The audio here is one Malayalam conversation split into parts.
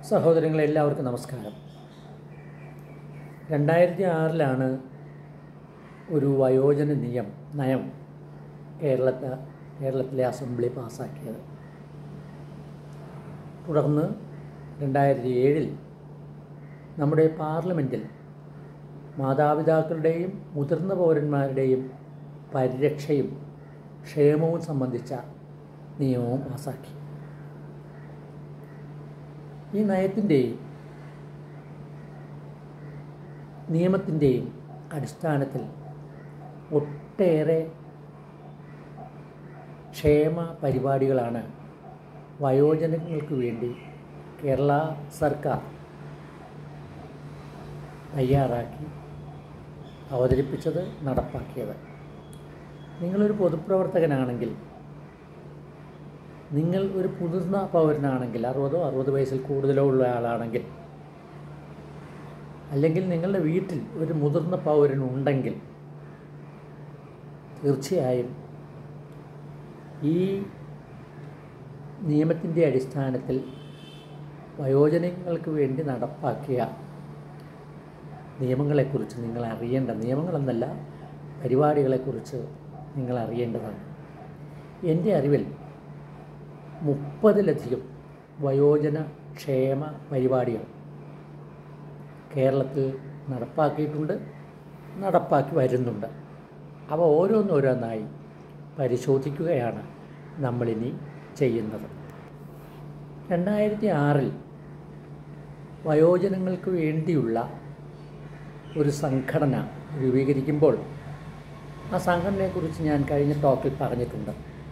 സഹോദരങ്ങളെ എല്ലാവർക്കും നമസ്കാരം രണ്ടായിരത്തി ആറിലാണ് ഒരു വയോജന നിയം നയം കേരളത്തെ കേരളത്തിലെ അസംബ്ലി പാസ്സാക്കിയത് തുടർന്ന് രണ്ടായിരത്തി ഏഴിൽ നമ്മുടെ പാർലമെൻറ്റിൽ മാതാപിതാക്കളുടെയും മുതിർന്ന പൗരന്മാരുടെയും പരിരക്ഷയും ക്ഷേമവും സംബന്ധിച്ച നിയമവും പാസാക്കി ഈ നയത്തിൻ്റെയും നിയമത്തിൻ്റെയും അടിസ്ഥാനത്തിൽ ഒട്ടേറെ ക്ഷേമ പരിപാടികളാണ് വയോജനങ്ങൾക്ക് വേണ്ടി കേരള സർക്കാർ തയ്യാറാക്കി അവതരിപ്പിച്ചത് നടപ്പാക്കിയത് നിങ്ങളൊരു പൊതുപ്രവർത്തകനാണെങ്കിൽ നിങ്ങൾ ഒരു മുതിർന്ന പൗരനാണെങ്കിൽ അറുപതോ അറുപത് വയസ്സിൽ കൂടുതലോ ഉള്ള ആളാണെങ്കിൽ അല്ലെങ്കിൽ നിങ്ങളുടെ വീട്ടിൽ ഒരു മുതിർന്ന പൗരൻ ഉണ്ടെങ്കിൽ തീർച്ചയായും ഈ നിയമത്തിൻ്റെ അടിസ്ഥാനത്തിൽ വയോജനങ്ങൾക്ക് വേണ്ടി നടപ്പാക്കിയ നിയമങ്ങളെക്കുറിച്ച് നിങ്ങൾ അറിയേണ്ട നിയമങ്ങളെന്നല്ല പരിപാടികളെക്കുറിച്ച് നിങ്ങൾ അറിയേണ്ടതാണ് എൻ്റെ അറിവിൽ മുപ്പതിലധികം വയോജന ക്ഷേമ പരിപാടികൾ കേരളത്തിൽ നടപ്പാക്കിയിട്ടുണ്ട് നടപ്പാക്കി വരുന്നുണ്ട് അവ ഓരോന്നോരോന്നായി പരിശോധിക്കുകയാണ് നമ്മളിനി ചെയ്യുന്നത് രണ്ടായിരത്തി ആറിൽ വയോജനങ്ങൾക്ക് വേണ്ടിയുള്ള ഒരു സംഘടന രൂപീകരിക്കുമ്പോൾ ആ സംഘടനയെക്കുറിച്ച് ഞാൻ കഴിഞ്ഞ ടോക്കിൽ പറഞ്ഞിട്ടുണ്ട്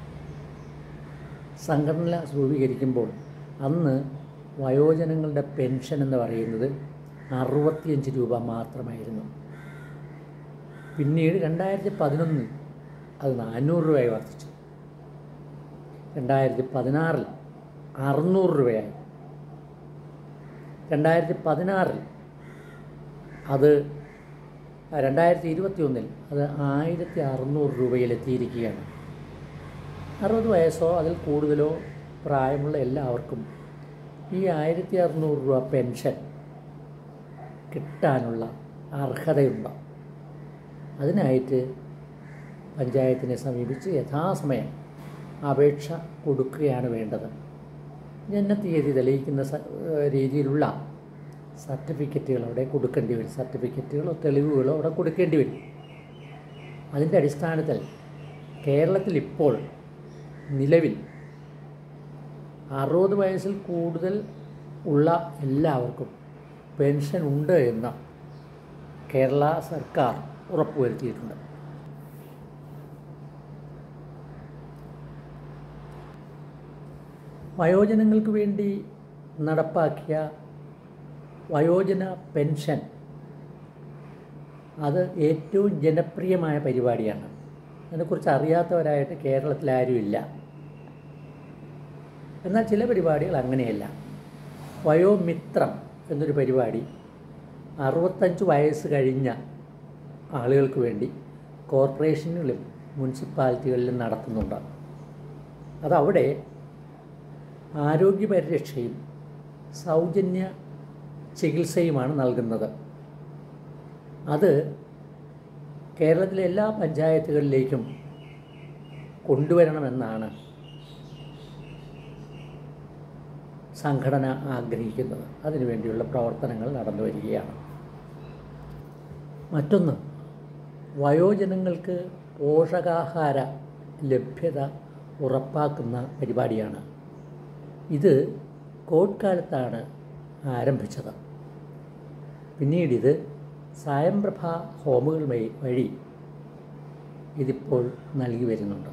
സംഘടന രൂപീകരിക്കുമ്പോൾ അന്ന് വയോജനങ്ങളുടെ പെൻഷൻ എന്ന് പറയുന്നത് അറുപത്തിയഞ്ച് രൂപ മാത്രമായിരുന്നു പിന്നീട് രണ്ടായിരത്തി പതിനൊന്നിൽ അത് നാനൂറ് രൂപയായി വർദ്ധിച്ചു രണ്ടായിരത്തി പതിനാറിൽ അറുന്നൂറ് രൂപയായി രണ്ടായിരത്തി പതിനാറിൽ അത് രണ്ടായിരത്തി ഇരുപത്തി ഒന്നിൽ അത് ആയിരത്തി അറുന്നൂറ് രൂപയിലെത്തിയിരിക്കുകയാണ് അറുപത് വയസ്സോ അതിൽ കൂടുതലോ പ്രായമുള്ള എല്ലാവർക്കും ഈ ആയിരത്തി അറുന്നൂറ് രൂപ പെൻഷൻ കിട്ടാനുള്ള അർഹതയുണ്ട് അതിനായിട്ട് പഞ്ചായത്തിനെ സമീപിച്ച് യഥാസമയം അപേക്ഷ കൊടുക്കുകയാണ് വേണ്ടത് ജനന തീയതി തെളിയിക്കുന്ന രീതിയിലുള്ള സർട്ടിഫിക്കറ്റുകൾ അവിടെ കൊടുക്കേണ്ടി വരും സർട്ടിഫിക്കറ്റുകളോ തെളിവുകളോ അവിടെ കൊടുക്കേണ്ടി വരും അതിൻ്റെ അടിസ്ഥാനത്തിൽ കേരളത്തിൽ ഇപ്പോൾ നിലവിൽ അറുപത് വയസ്സിൽ കൂടുതൽ ഉള്ള എല്ലാവർക്കും പെൻഷൻ ഉണ്ട് എന്ന് കേരള സർക്കാർ ഉറപ്പുവരുത്തിയിട്ടുണ്ട് വയോജനങ്ങൾക്ക് വേണ്ടി നടപ്പാക്കിയ വയോജന പെൻഷൻ അത് ഏറ്റവും ജനപ്രിയമായ പരിപാടിയാണ് അതിനെക്കുറിച്ച് അറിയാത്തവരായിട്ട് കേരളത്തിൽ ആരുമില്ല എന്നാൽ ചില പരിപാടികൾ അങ്ങനെയല്ല വയോമിത്രം എന്നൊരു പരിപാടി അറുപത്തഞ്ച് വയസ്സ് കഴിഞ്ഞ ആളുകൾക്ക് വേണ്ടി കോർപ്പറേഷനുകളിലും മുനിസിപ്പാലിറ്റികളിലും നടത്തുന്നുണ്ട് അതവിടെ ആരോഗ്യ പരിരക്ഷയും സൗജന്യ ചികിത്സയുമാണ് നൽകുന്നത് അത് കേരളത്തിലെ എല്ലാ പഞ്ചായത്തുകളിലേക്കും കൊണ്ടുവരണമെന്നാണ് സംഘടന ആഗ്രഹിക്കുന്നത് അതിനുവേണ്ടിയുള്ള പ്രവർത്തനങ്ങൾ നടന്നു വരികയാണ് മറ്റൊന്ന് വയോജനങ്ങൾക്ക് പോഷകാഹാര ലഭ്യത ഉറപ്പാക്കുന്ന പരിപാടിയാണ് ഇത് കോവിഡ് കാലത്താണ് ആരംഭിച്ചത് പിന്നീട് ഇത് സായംപ്രഭ ഹോമുകൾ വഴി ഇതിപ്പോൾ നൽകി വരുന്നുണ്ട്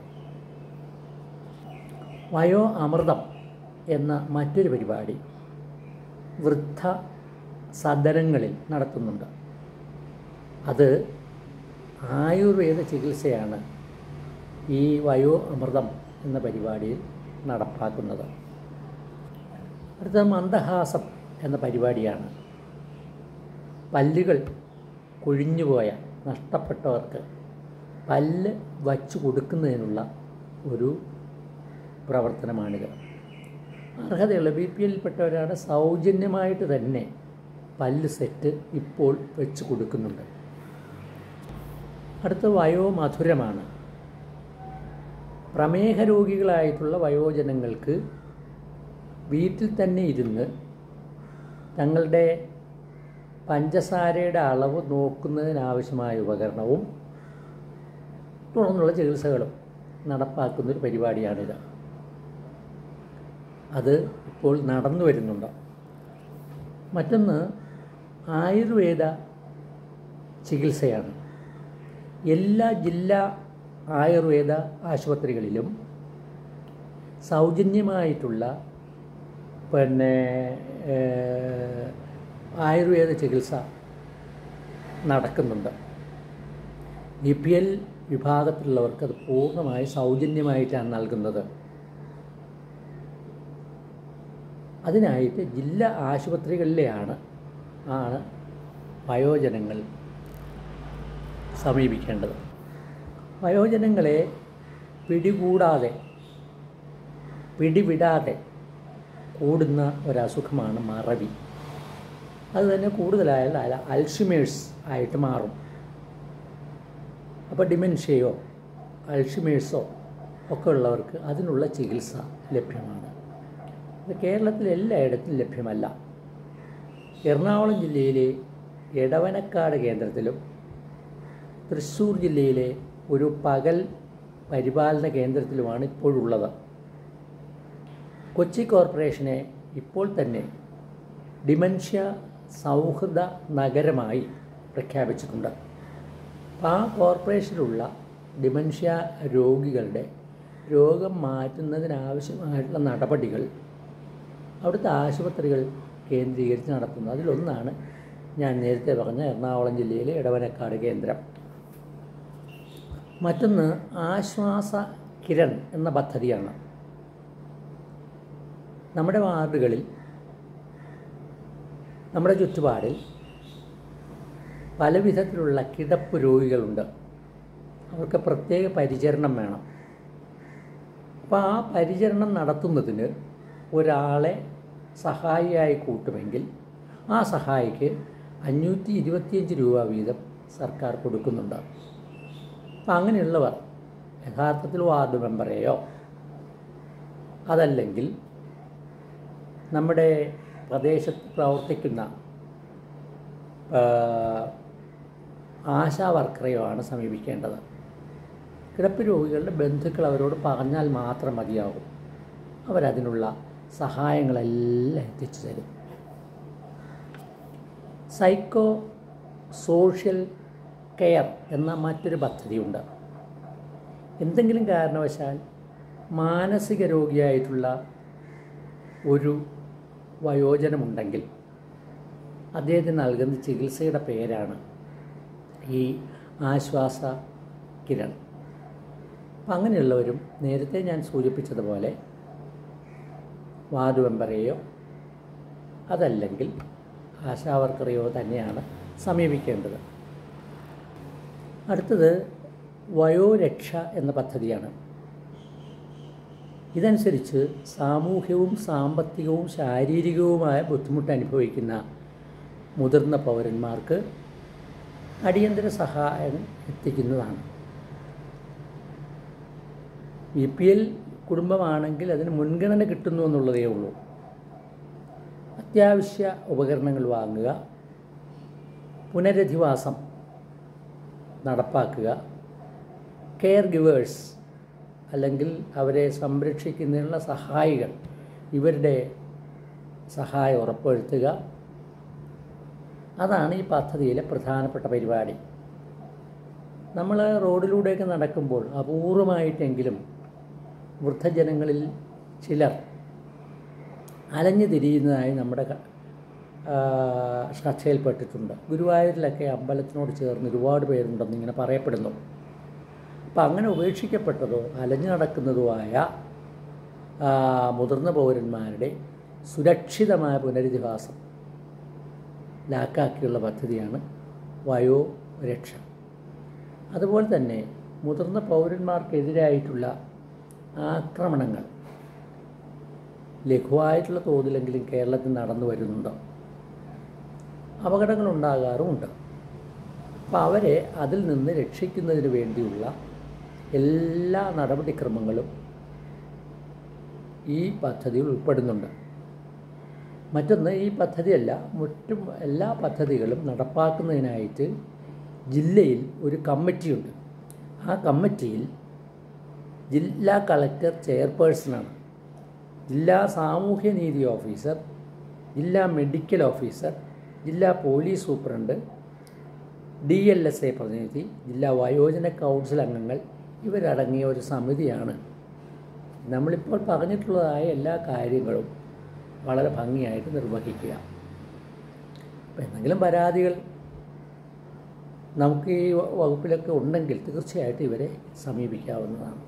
വയോ അമൃതം എന്ന മറ്റൊരു പരിപാടി വൃദ്ധ സദനങ്ങളിൽ നടത്തുന്നുണ്ട് അത് ആയുർവേദ ചികിത്സയാണ് ഈ വയോ അമൃതം എന്ന പരിപാടിയിൽ നടപ്പാക്കുന്നത് അടുത്ത മന്ദഹാസം എന്ന പരിപാടിയാണ് പല്ലുകൾ കൊഴിഞ്ഞുപോയ നഷ്ടപ്പെട്ടവർക്ക് പല്ല് വച്ചു കൊടുക്കുന്നതിനുള്ള ഒരു പ്രവർത്തനമാണിത് അർഹതയുള്ള ബി പി എല്ലിൽപ്പെട്ടവരാണ് സൗജന്യമായിട്ട് തന്നെ പല്ല് സെറ്റ് ഇപ്പോൾ വെച്ച് കൊടുക്കുന്നുണ്ട് അടുത്ത വയോമധുരമാണ് പ്രമേഹ രോഗികളായിട്ടുള്ള വയോജനങ്ങൾക്ക് വീട്ടിൽ തന്നെ ഇരുന്ന് തങ്ങളുടെ പഞ്ചസാരയുടെ അളവ് നോക്കുന്നതിനാവശ്യമായ ഉപകരണവും തുടർന്നുള്ള ചികിത്സകളും നടപ്പാക്കുന്നൊരു പരിപാടിയാണിത് അത് ഇപ്പോൾ നടന്നു വരുന്നുണ്ട് മറ്റൊന്ന് ആയുർവേദ ചികിത്സയാണ് എല്ലാ ജില്ലാ ആയുർവേദ ആശുപത്രികളിലും സൗജന്യമായിട്ടുള്ള പിന്നെ ഏഹ്, ആയുർവേദ ചികിത്സ നടക്കുന്നുണ്ട് ബി പി എൽ വിഭാഗത്തിലുള്ളവർക്ക് അത് പൂർണ്ണമായി സൗജന്യമായിട്ടാണ് നൽകുന്നത് അതിനായിട്ട് ജില്ലാ ആശുപത്രികളിലെയാണ് ആണ് വയോജനങ്ങൾ സമീപിക്കേണ്ടത് വയോജനങ്ങളെ പിടികൂടാതെ പിടിവിടാതെ കൂടുന്ന ഒരസുഖമാണ് മറവി അത് തന്നെ കൂടുതലായാൽ അല അൽഷിമേഴ്സ് ആയിട്ട് മാറും അപ്പോൾ ഡിമെൻഷ്യയോ അൽഷിമേഴ്സോ ഒക്കെ ഉള്ളവർക്ക് അതിനുള്ള ചികിത്സ ലഭ്യമാണ് ഇത് കേരളത്തിൽ എല്ലായിടത്തും ലഭ്യമല്ല എറണാകുളം ജില്ലയിലെ എടവനക്കാട് കേന്ദ്രത്തിലും തൃശ്ശൂർ ജില്ലയിലെ ഒരു പകൽ പരിപാലന കേന്ദ്രത്തിലുമാണ് ഇപ്പോഴുള്ളത് കൊച്ചി കോർപ്പറേഷനെ ഇപ്പോൾ തന്നെ ഡിമൻഷ്യ സൗഹൃദ നഗരമായി പ്രഖ്യാപിച്ചിട്ടുണ്ട് അപ്പോൾ ആ കോർപ്പറേഷനിലുള്ള ഡിമൻഷ്യ രോഗികളുടെ രോഗം മാറ്റുന്നതിനാവശ്യമായിട്ടുള്ള നടപടികൾ അവിടുത്തെ ആശുപത്രികൾ കേന്ദ്രീകരിച്ച് നടത്തുന്നു അതിലൊന്നാണ് ഞാൻ നേരത്തെ പറഞ്ഞ എറണാകുളം ജില്ലയിലെ ഇടവനക്കാട് കേന്ദ്രം മറ്റൊന്ന് ആശ്വാസ കിരൺ എന്ന പദ്ധതിയാണ് നമ്മുടെ വാർഡുകളിൽ നമ്മുടെ ചുറ്റുപാടിൽ പല വിധത്തിലുള്ള കിടപ്പ് രോഗികളുണ്ട് അവർക്ക് പ്രത്യേക പരിചരണം വേണം അപ്പോൾ ആ പരിചരണം നടത്തുന്നതിന് ഒരാളെ സഹായിയായി കൂട്ടുമെങ്കിൽ ആ സഹായിക്ക് അഞ്ഞൂറ്റി ഇരുപത്തിയഞ്ച് രൂപ വീതം സർക്കാർ കൊടുക്കുന്നുണ്ട് അപ്പം അങ്ങനെയുള്ളവർ യഥാർത്ഥത്തിൽ വാർഡ് മെമ്പറെയോ അതല്ലെങ്കിൽ നമ്മുടെ പ്രദേശത്ത് പ്രവർത്തിക്കുന്ന ആ, ആശാ വർക്കറെയോ ആണ് സമീപിക്കേണ്ടത് കിടപ്പ് രോഗികളുടെ ബന്ധുക്കൾ അവരോട് പറഞ്ഞാൽ മാത്രം മതിയാകും അവരതിനുള്ള സഹായങ്ങളെല്ലാം എത്തിച്ചു തരും സൈക്കോ സോഷ്യൽ കെയർ എന്ന മറ്റൊരു പദ്ധതിയുണ്ട് എന്തെങ്കിലും കാരണവശാൽ മാനസിക രോഗിയായിട്ടുള്ള ഒരു വയോജനമുണ്ടെങ്കിൽ അദ്ദേഹത്തിന് നൽകുന്ന ചികിത്സയുടെ പേരാണ് ഈ ആശ്വാസ കിരൺ അപ്പം അങ്ങനെയുള്ളവരും നേരത്തെ ഞാൻ സൂചിപ്പിച്ചതുപോലെ വാർഡ് മെമ്പറെയോ അതല്ലെങ്കിൽ ആശാവർക്കറെയോ തന്നെയാണ് സമീപിക്കേണ്ടത് അടുത്തത് വയോരക്ഷ എന്ന പദ്ധതിയാണ് ഇതനുസരിച്ച് സാമൂഹ്യവും സാമ്പത്തികവും ശാരീരികവുമായ ബുദ്ധിമുട്ട് അനുഭവിക്കുന്ന മുതിർന്ന പൗരന്മാർക്ക് അടിയന്തര സഹായം എത്തിക്കുന്നതാണ് ബി പി എൽ കുടുംബമാണെങ്കിൽ അതിന് മുൻഗണന കിട്ടുന്നു എന്നുള്ളതേ ഉള്ളൂ അത്യാവശ്യ ഉപകരണങ്ങൾ വാങ്ങുക പുനരധിവാസം നടപ്പാക്കുക കെയർ ഗിവേഴ്സ് അല്ലെങ്കിൽ അവരെ സംരക്ഷിക്കുന്നതിനുള്ള സഹായികൾ ഇവരുടെ സഹായം ഉറപ്പുവരുത്തുക അതാണ് ഈ പദ്ധതിയിലെ പ്രധാനപ്പെട്ട പരിപാടി നമ്മൾ റോഡിലൂടെയൊക്കെ നടക്കുമ്പോൾ അപൂർവമായിട്ടെങ്കിലും വൃദ്ധജനങ്ങളിൽ ചിലർ അലഞ്ഞു തിരിയുന്നതായി നമ്മുടെ ക- ആ, ശ്രദ്ധയിൽപ്പെട്ടിട്ടുണ്ട് ഗുരുവായൂരിലൊക്കെ അമ്പലത്തിനോട് ചേർന്ന് ഒരുപാട് പേരുണ്ടെന്ന് ഇങ്ങനെ പറയപ്പെടുന്നു അപ്പം അങ്ങനെ ഉപേക്ഷിക്കപ്പെട്ടതോ അലഞ്ഞു നടക്കുന്നതുമായ ആ, മുതിർന്ന പൗരന്മാരുടെ സുരക്ഷിതമായ പുനരധിവാസം ലാക്കാക്കിയുള്ള പദ്ധതിയാണ് വയോരക്ഷ അതുപോലെ തന്നെ മുതിർന്ന പൗരന്മാർക്കെതിരായിട്ടുള്ള ആക്രമണങ്ങൾ ലഘുവായിട്ടുള്ള തോതിലെങ്കിലും കേരളത്തിൽ നടന്നു വരുന്നുണ്ട് അപകടങ്ങൾ ഉണ്ടാകാറുമുണ്ട് അപ്പോൾ അവരെ അതിൽ നിന്ന് രക്ഷിക്കുന്നതിന് വേണ്ടിയുള്ള എല്ലാ നടപടിക്രമങ്ങളും ഈ പദ്ധതിയിൽ ഉൾപ്പെടുന്നുണ്ട് മറ്റൊന്ന് ഈ പദ്ധതിയല്ല മറ്റും എല്ലാ പദ്ധതികളും നടപ്പാക്കുന്നതിനായിട്ട് ജില്ലയിൽ ഒരു കമ്മിറ്റിയുണ്ട് ആ കമ്മിറ്റിയിൽ ജില്ലാ കളക്ടർ ചെയർപേഴ്സണാണ് ജില്ലാ സാമൂഹ്യനീതി ഓഫീസർ ജില്ലാ മെഡിക്കൽ ഓഫീസർ ജില്ലാ police superintendent D L S A പ്രതിനിധി ജില്ലാ വയോജന കൗൺസിൽ അംഗങ്ങൾ ഇവരടങ്ങിയ ഒരു സമിതിയാണ് നമ്മളിപ്പോൾ പറഞ്ഞിട്ടുള്ളതായ എല്ലാ കാര്യങ്ങളും വളരെ ഭംഗിയായിട്ട് നിർവഹിക്കുക അപ്പം എന്തെങ്കിലും പരാതികൾ നമുക്ക് ഈ വകുപ്പിലൊക്കെ ഉണ്ടെങ്കിൽ തീർച്ചയായിട്ടും ഇവരെ സമീപിക്കാവുന്നതാണ്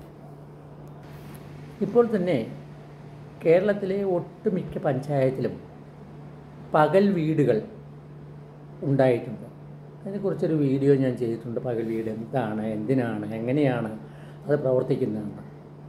ഇപ്പോൾ തന്നെ കേരളത്തിലെ ഒട്ടുമിക്ക പഞ്ചായത്തിലും പകൽ വീടുകൾ ഉണ്ടായിട്ടുണ്ട് അതിനെക്കുറിച്ചൊരു വീഡിയോ ഞാൻ ചെയ്തിട്ടുണ്ട് പകൽ വീട് എന്താണ് എന്തിനാണ് എങ്ങനെയാണ് അത് പ്രവർത്തിക്കുന്നതെന്ന്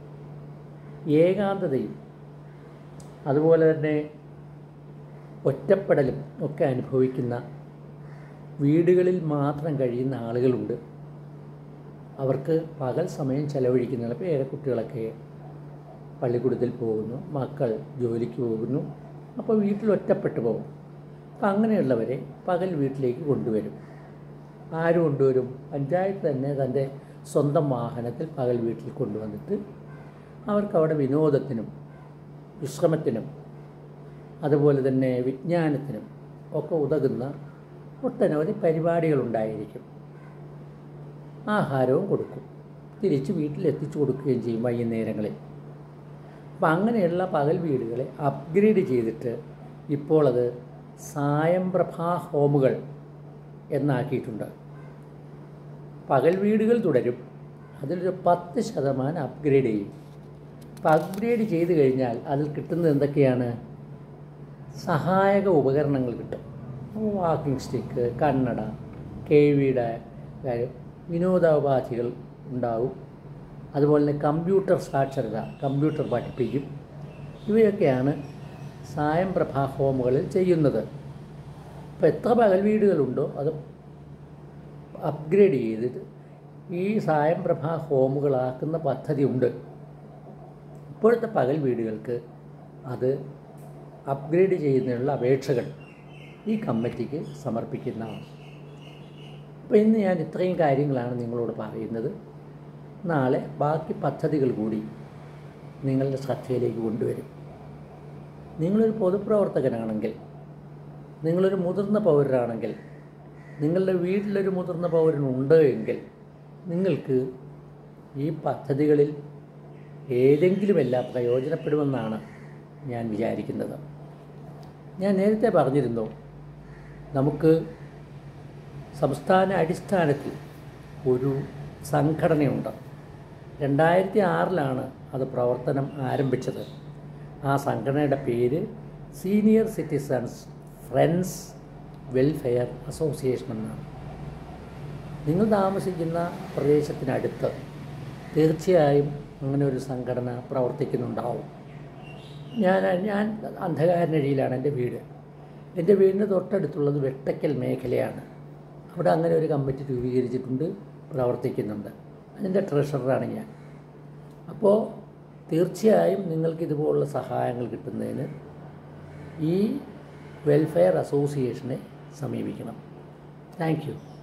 ഏകാന്തതയും അതുപോലെ തന്നെ ഒറ്റപ്പെടലും ഒക്കെ അനുഭവിക്കുന്ന വീടുകളിൽ മാത്രം കഴിയുന്ന ആളുകളുണ്ട് അവർക്ക് പകൽ സമയം ചെലവഴിക്കുന്നില്ല ഇപ്പോൾ ഏറെ കുട്ടികളൊക്കെ പള്ളിക്കൂടത്തിൽ പോകുന്നു മക്കൾ ജോലിക്ക് പോകുന്നു അപ്പോൾ വീട്ടിൽ ഒറ്റപ്പെട്ടു പോകും അപ്പം അങ്ങനെയുള്ളവരെ പകൽ വീട്ടിലേക്ക് കൊണ്ടുവരും ആര് കൊണ്ടുവരും പഞ്ചായത്ത് തന്നെ തൻ്റെ സ്വന്തം വാഹനത്തിൽ പകൽ വീട്ടിൽ കൊണ്ടുവന്നിട്ട് അവർക്ക് അവിടെ വിനോദത്തിനും വിശ്രമത്തിനും അതുപോലെ തന്നെ വിജ്ഞാനത്തിനും ഒക്കെ ഉതകുന്ന ഒട്ടനവധി പരിപാടികളുണ്ടായിരിക്കും ആഹാരവും കൊടുക്കും തിരിച്ച് വീട്ടിൽ എത്തിച്ചു കൊടുക്കുകയും ചെയ്യും വൈകുന്നേരങ്ങളിൽ അപ്പം അങ്ങനെയുള്ള പകൽ വീടുകളെ അപ്ഗ്രേഡ് ചെയ്തിട്ട് ഇപ്പോൾ അത് സായംപ്രഭാ ഹോമുകൾ എന്നാക്കിയിട്ടുണ്ട് പകൽ വീടുകൾ തുടരും അതിലൊരു പത്ത് ശതമാനം അപ്ഗ്രേഡ് ചെയ്യും അപ്പം അപ്ഗ്രേഡ് ചെയ്ത് കഴിഞ്ഞാൽ അതിൽ കിട്ടുന്നത് എന്തൊക്കെയാണ് സഹായക ഉപകരണങ്ങൾ കിട്ടും വാക്കിംഗ് സ്റ്റിക്ക് കണ്ണട കേൾവിയുടെ കാര്യം വിനോദോപാധികൾ ഉണ്ടാവും അതുപോലെ തന്നെ കമ്പ്യൂട്ടർ സാക്ഷരത കമ്പ്യൂട്ടർ പഠിപ്പിക്കും ഇവയൊക്കെയാണ് സായം പ്രഭാ ഹോമുകളിൽ ചെയ്യുന്നത് ഇപ്പോൾ എത്ര പകൽ വീടുകളുണ്ടോ അത് അപ്ഗ്രേഡ് ചെയ്തിട്ട് ഈ സായം പ്രഭാ ഹോമുകളാക്കുന്ന പദ്ധതി ഉണ്ട് ഇപ്പോഴത്തെ പകൽ വീടുകൾക്ക് അത് അപ്ഗ്രേഡ് ചെയ്യുന്നതിനുള്ള അപേക്ഷകൾ ഈ കമ്മിറ്റിക്ക് സമർപ്പിക്കുന്നതാണ് അപ്പോൾ ഇന്ന് ഞാൻ ഇത്രയും കാര്യങ്ങളാണ് നിങ്ങളോട് പറയുന്നത് നാളെ ബാക്കി പദ്ധതികൾ കൂടി നിങ്ങളുടെ ശ്രദ്ധയിലേക്ക് കൊണ്ടുവരും നിങ്ങളൊരു പൊതുപ്രവർത്തകനാണെങ്കിൽ നിങ്ങളൊരു മുതിർന്ന പൗരനാണെങ്കിൽ നിങ്ങളുടെ വീട്ടിലൊരു മുതിർന്ന പൗരനുണ്ട് എങ്കിൽ നിങ്ങൾക്ക് ഈ പദ്ധതികളിൽ ഏതെങ്കിലുമെല്ലാം പ്രയോജനപ്പെടുമെന്നാണ് ഞാൻ വിചാരിക്കുന്നത് ഞാൻ നേരത്തെ പറഞ്ഞിരുന്നു നമുക്ക് സംസ്ഥാന അടിസ്ഥാനത്തിൽ ഒരു സംഘടനയുണ്ട് രണ്ടായിരത്തി ആറിലാണ് അത് പ്രവർത്തനം ആരംഭിച്ചത് ആ സംഘടനയുടെ പേര് senior citizens friends welfare association എന്നാണ് നിങ്ങൾ താമസിക്കുന്ന പ്രദേശത്തിനടുത്ത് തീർച്ചയായും അങ്ങനെ ഒരു സംഘടന പ്രവർത്തിക്കുന്നുണ്ടാവും ഞാൻ ഞാൻ അന്ധകാരനഴിയിലാണ് എൻ്റെ വീട് എൻ്റെ വീടിന് തൊട്ടടുത്തുള്ളത് വെട്ടക്കൽ മേഖലയാണ് അവിടെ അങ്ങനെ ഒരു കമ്മിറ്റി രൂപീകരിച്ചിട്ടുണ്ട് പ്രവർത്തിക്കുന്നുണ്ട് അതിൻ്റെ ട്രഷററാണ് ഞാൻ അപ്പോൾ തീർച്ചയായും നിങ്ങൾക്ക് ഇതുപോലുള്ള സഹായങ്ങൾ കിട്ടുന്നതിന് ഈ വെൽഫെയർ അസോസിയേഷനെ സമീപിക്കണം താങ്ക് യു